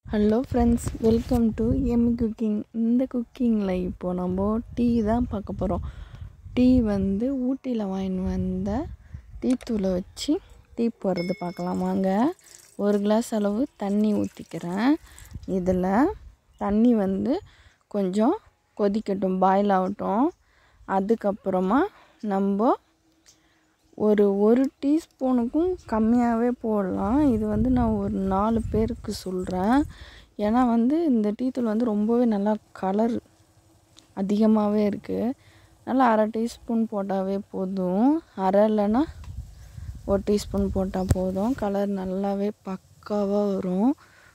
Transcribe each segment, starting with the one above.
hello friends welcome to Emmy cooking இந்த குக்கிங்கில் இப்போது நம்ம டீ தான் பார்க்க போகிறோம் டீ வந்து ஊட்டியில் வாங்கின்னு வந்த டீ தூளை வச்சு டீ போடுறது பார்க்கலாம் வாங்க ஒரு கிளாஸ் அளவு தண்ணி ஊற்றிக்கிறேன் இதில் தண்ணி வந்து கொஞ்சம் கொதிக்கட்டும் பாயில் ஆகட்டும் அதுக்கப்புறமா நம்ம ஒரு ஒரு டீஸ்பூனுக்கும் கம்மியாகவே போடலாம் இது வந்து நான் ஒரு நாலு பேருக்கு சொல்கிறேன் ஏன்னா வந்து இந்த டீ தூள் வந்து ரொம்பவே நல்லா கலர் அதிகமாகவே இருக்குது நல்லா அரை டீஸ்பூன் போட்டாவே போதும் அரை இல்லைன்னா ஒரு டீஸ்பூன் போட்டால் போதும் கலர் நல்லாவே பக்காவாக வரும்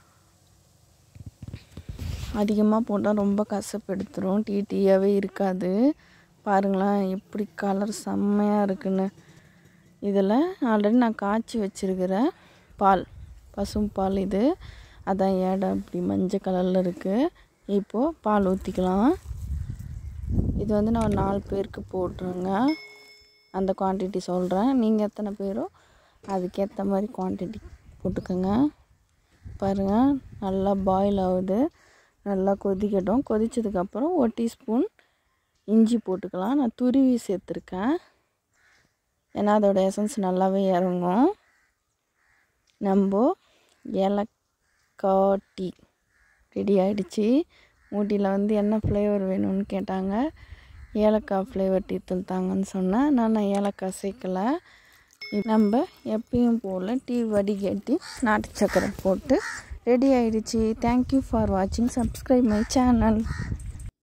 அதிகமாக போட்டால் ரொம்ப கசப்பு எடுத்துரும் டீ டீயாகவே இருக்காது பாருங்களேன் எப்படி கலர் செம்மையாக இருக்குன்னு இதில் ஆல்ரெடி நான் காய்ச்சி வச்சுருக்கிற பால் பசும் பால் இது அதான் ஏடை அப்படி மஞ்சள் கலரில் இருக்குது இப்போது பால் ஊற்றிக்கலாம் இது வந்து நான் ஒரு நாலு பேருக்கு போட்டுருங்க அந்த குவான்டிட்டி சொல்கிறேன் நீங்கள் எத்தனை பேரோ அதுக்கேற்ற மாதிரி குவான்டிட்டி போட்டுக்கோங்க பாருங்கள் நல்லா பாயில் ஆகுது நல்லா கொதிக்கட்டும் கொதித்ததுக்கப்புறம் ஒரு டீஸ்பூன் இஞ்சி போட்டுக்கலாம் நான் துருவி சேர்த்துருக்கேன் ஏன்னா அதோட எசன்ஸ் நல்லாவே இறங்கும் நம்ம ஏலக்காய் டீ ரெடி ஆகிடுச்சி ஊட்டியில் வந்து என்ன ஃப்ளேவர் வேணும்னு கேட்டாங்க ஏலக்காய் ஃப்ளேவர் டீ தூள் தாங்கன்னு சொன்னேன் நான் ஏலக்காய் சேர்க்கலை நம்ம எப்பயும் போல் டீ வடிகட்டி நாட்டு சக்கரை போட்டு ரெடி ஆகிடுச்சி தேங்க்யூ ஃபார் வாட்சிங் சப்ஸ்கிரைப் மை சேனல்